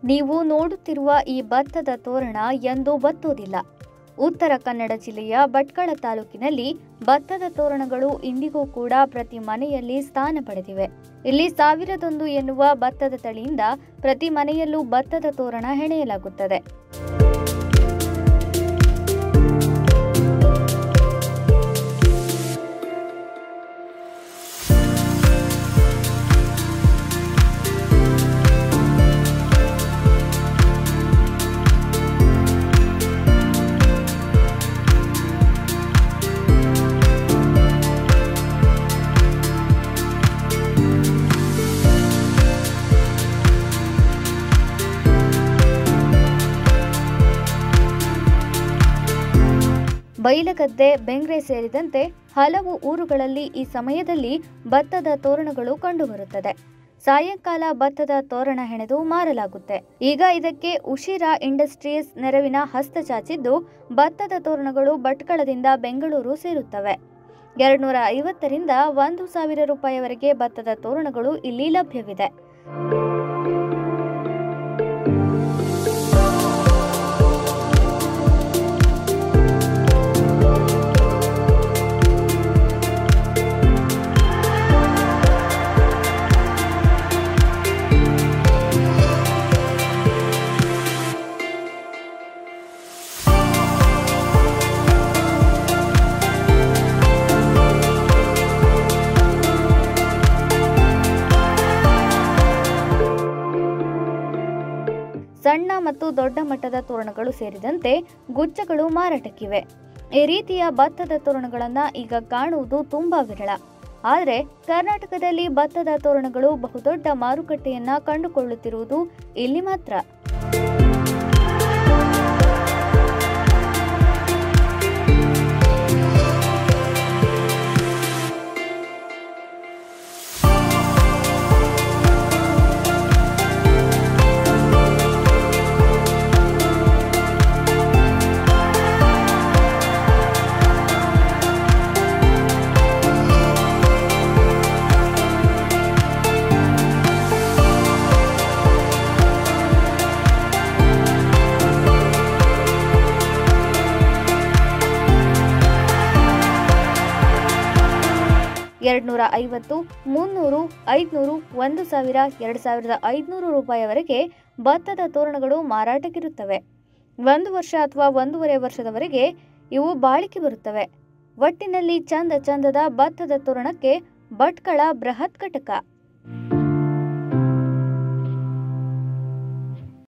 ನೀವು ನೋಡುತ್ತಿರುವ ಈ ಭತ್ತದ ತೋರಣ ಎಂದೂ ಬತ್ತುವುದಿಲ್ಲ ಉತ್ತರ ಕನ್ನಡ ಜಿಲ್ಲೆಯ ಭಟ್ಕಳ ತಾಲೂಕಿನಲ್ಲಿ ಭತ್ತದ ತೋರಣಗಳು ಇಂದಿಗೂ ಕೂಡ ಪ್ರತಿ ಮನೆಯಲ್ಲಿ ಸ್ಥಾನ ಪಡೆದಿವೆ ಇಲ್ಲಿ ಸಾವಿರದೊಂದು ಎನ್ನುವ ಭತ್ತದ ತಳಿಯಿಂದ ಪ್ರತಿ ಮನೆಯಲ್ಲೂ ಭತ್ತದ ತೋರಣ ಹೆಣೆಯಲಾಗುತ್ತದೆ ಬೈಲಗದ್ದೆ ಬೆಂಗ್ರೆ ಸೇರಿದಂತೆ ಹಲವು ಊರುಗಳಲ್ಲಿ ಈ ಸಮಯದಲ್ಲಿ ಭತ್ತದ ತೋರಣಗಳು ಕಂಡುಬರುತ್ತದೆ ಸಾಯಂಕಾಲ ಭತ್ತದ ತೋರಣ ಹೆಣೆದು ಮಾರಲಾಗುತ್ತೆ ಈಗ ಇದಕ್ಕೆ ಉಶಿರಾ ಇಂಡಸ್ಟ್ರೀಸ್ ನೆರವಿನ ಹಸ್ತ ಚಾಚಿದ್ದು ಭತ್ತದ ತೋರಣಗಳು ಭಟ್ಕಳದಿಂದ ಬೆಂಗಳೂರು ಸೇರುತ್ತವೆ ಎರಡ್ನೂರ ಐವತ್ತರಿಂದ ಒಂದು ಸಾವಿರ ರೂಪಾಯಿವರೆಗೆ ಭತ್ತದ ತೋರಣಗಳು ಇಲ್ಲಿ ಲಭ್ಯವಿದೆ ಸಣ್ಣ ಮತ್ತು ದೊಡ್ಡ ಮಟ್ಟದ ತೋರಣಗಳು ಸೇರಿದಂತೆ ಗುಚ್ಛಗಳು ಮಾರಾಟಕ್ಕಿವೆ ಈ ರೀತಿಯ ಭತ್ತದ ತೋರಣಗಳನ್ನ ಈಗ ಕಾಣುವುದು ತುಂಬಾ ವಿರಳ ಆದರೆ ಕರ್ನಾಟಕದಲ್ಲಿ ಭತ್ತದ ತೋರಣಗಳು ಬಹುದೊಡ್ಡ ಮಾರುಕಟ್ಟೆಯನ್ನ ಕಂಡುಕೊಳ್ಳುತ್ತಿರುವುದು ಇಲ್ಲಿ ಮಾತ್ರ ಎರಡ್ನೂರ ಐವತ್ತು ಮುನ್ನೂರು ಐದುನೂರು ಒಂದು ಸಾವಿರ ಎರಡು ಸಾವಿರದ ಐದುನೂರು ರೂಪಾಯಿವರೆಗೆ ಭತ್ತದ ತೋರಣಗಳು ಮಾರಾಟಕ್ಕಿರುತ್ತವೆ ಒಂದು ವರ್ಷ ಅಥವಾ ಒಂದೂವರೆ ವರ್ಷದವರೆಗೆ ಇವು ಬಾಳಿಕೆ ಬರುತ್ತವೆ ಒಟ್ಟಿನಲ್ಲಿ ಚಂದ ಚಂದದ ಭತ್ತದ ತೋರಣಕ್ಕೆ ಭಟ್ಕಳ ಬೃಹತ್ ಘಟಕ